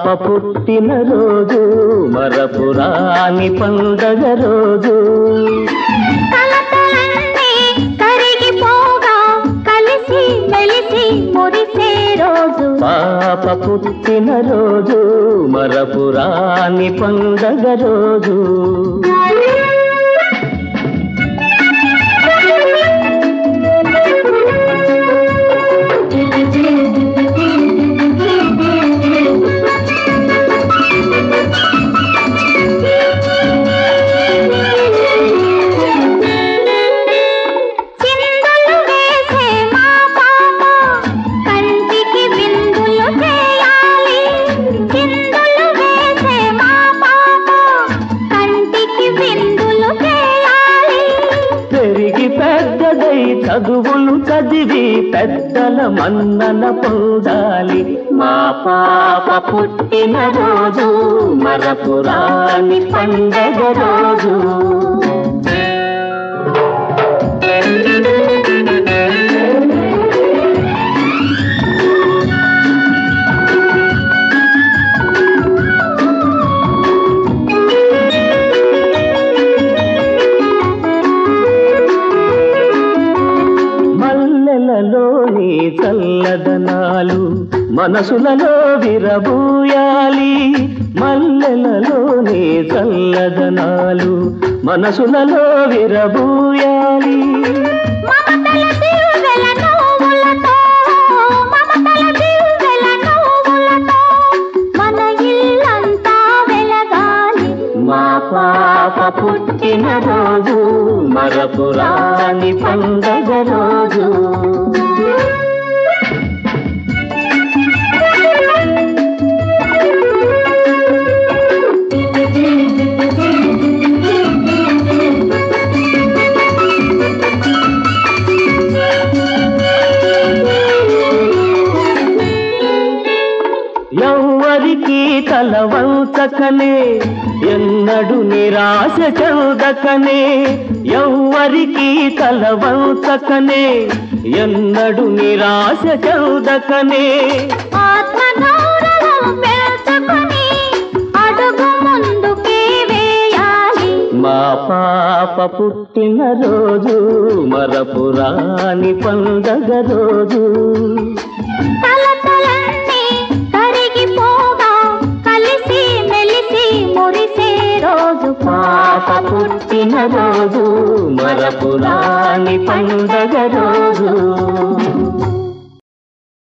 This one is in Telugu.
పుట్టిన రోజు మరపురాని పండగ రోజు కలతలన్నీ కరిగిపోగా కలిసి మెలిసి మురిసే రోజు పాప పుట్టిన రోజు మరపురాని పండగ రోజు చిందులు వేసే మా పాప కంటికి విందులు చేయాలి చిందులు వేసే మా పాప కంటికి విందులు చేయాలి పెరిగి పెద్దదై చదువులు చదివి పెద్దల మన్నన పొందాలి మా పాప పుట్టిన రోజు మరపురాని పండగ రోజు మల్లెలలోని చల్లదనాలు మనసులలో విరబూయాలి మల్లెలలోని చల్లదనాలు మనసులలో విరబూయాలి మమతల దివ్వెల నవ్వులతో మమతల దివ్వెల నవ్వులతో మన ఇల్లంతా వెలగాలి మా పాప పుట్టిన రోజు మరపురాని పండగ రోజు ఎవ్వరికి తల వంచకనే ఎన్నడు నిరాశ చెందకనే ఎవ్వరికి తల వంచకనే ఎన్నడు నిరాశ చెందకనే ఆత్మగౌరవం పెంచుకొని అడుగు ముందుకే వేయాలి మా పాప పుట్టిన రోజు మరపురాని పండగ రోజు కలతలన్నీ కరిగిపోగా కలిసి మెలిసి మురిసే రోజు పాప పుట్టిన రోజు మరపురాని పండగ రోజు